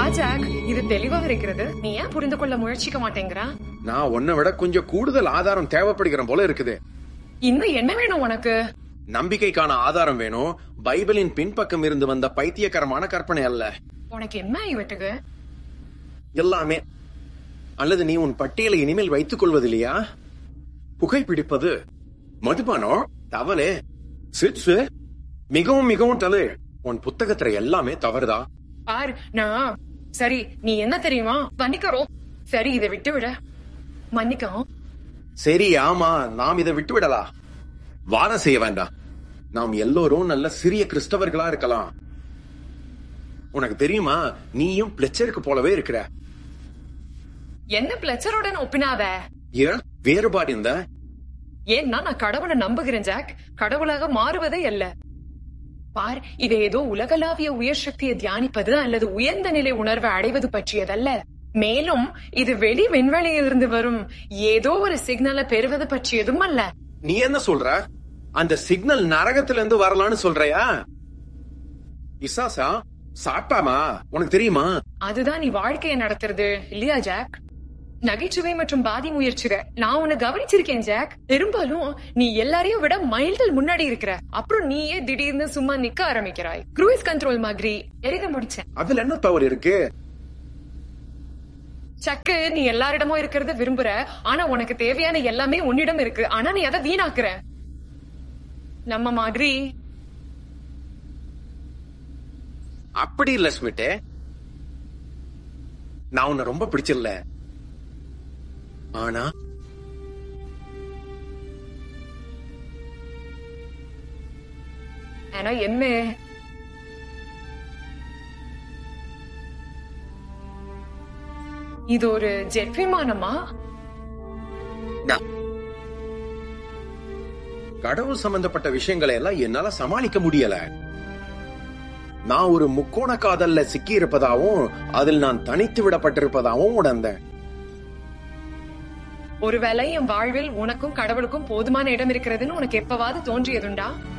jack இது தெளிவா இருக்கிறது நீ ஏன் புரிந்து கொள்ள முயற்சிக்க மாட்டேங்கிறா நான் உன்னை விட கொஞ்சம் கூடுதல் ஆதாரம் தேவைப்படுகிற போல இருக்குது இன்னும் என்ன வேணும் உனக்கு நம்பிக்கைக்கான ஆதாரம் வேணும் பைபிளின் பின்பக்கம் இருந்து வந்த பைத்தியகரமான கற்பனை அல்ல உனக்கு என்ன இவட்டுக்கு எல்லாமே அல்லது நீ உன் பட்டியலை இனிமேல் வைத்துக் கொள்வதில்லையா புகைப்பிடிப்பது மதுபானம் தவறு சிட்ஸ் மிகவும் மிகவும் தவறு உன் புத்தகத்துல எல்லாமே தவறுதா பார் நான் சரி நீ என்ன தெரியுமா மன்னிக்கிறோம் சரி இதை விட்டு விட மன்னிக்கவும் சரி ஆமா நாம் இதை விட்டு விடலாம் வாதம் செய்ய வேண்டாம் நாம் எல்லோரும் நல்ல சிறிய கிறிஸ்தவர்களா இருக்கலாம் உனக்கு தெரியுமா நீயும் பிளெச்சருக்கு போலவே இருக்கிற என்ன பிளச்சருடன் ஒப்பினாத ஏன் வேறுபாடு இந்த ஏன்னா நான் கடவுளை நம்புகிறேன் ஜாக் கடவுளாக மாறுவதே அல்ல பார் இது ஏதோ உலகளாவிய உயர் சக்தியை தியானிப்பது அல்லது உயர்ந்த நிலை உணர்வை அடைவது பற்றியதல்ல மேலும் இது வெளி விண்வெளியிலிருந்து வரும் ஏதோ ஒரு சிக்னலை பெறுவது பற்றியதும் அல்ல நீ என்ன சொல்ற அந்த சிக்னல் நரகத்துல இருந்து வரலான்னு சொல்றியா இசாசா சாப்பாமா உனக்கு தெரியுமா அதுதான் நீ வாழ்க்கையை நடத்துறது இல்லையா ஜாக் நகைச்சுவை மற்றும் பாதி முயற்சிக நான் உன்னை கவனிச்சிருக்கேன் ஜாக் பெரும்பாலும் நீ எல்லாரையும் விட மைல்கள் முன்னாடி இருக்கிற அப்புறம் நீயே திடீர்னு சும்மா நிக்க ஆரம்பிக்கிறாய் க்ரூயிஸ் கண்ட்ரோல் மாதிரி எழுத முடிச்சேன் அதுல என்ன தவறு இருக்கு சக்கு நீ எல்லாரிடமும் இருக்கிறத விரும்புற ஆனா உனக்கு தேவையான எல்லாமே உன்னிடம் இருக்கு ஆனா நீ அதை வீணாக்குற நம்ம மாதிரி அப்படி இல்ல ஸ்மிட்டே நான் உன்னை ரொம்ப பிடிச்சிடல ஆனா ஆனா என்ன இது ஒரு ஜெட் விமானமா கடவுள் சம்பந்தப்பட்ட விஷயங்களை எல்லாம் என்னால சமாளிக்க முடியல நான் ஒரு முக்கோண காதல்ல சிக்கி இருப்பதாவும் அதில் நான் தனித்து விடப்பட்டிருப்பதாவும் உணர்ந்தேன் ஒருவேளை என் வாழ்வில் உனக்கும் கடவுளுக்கும் போதுமான இடம் இருக்கிறதுன்னு உனக்கு எப்பவாவது தோன்றியதுண்டா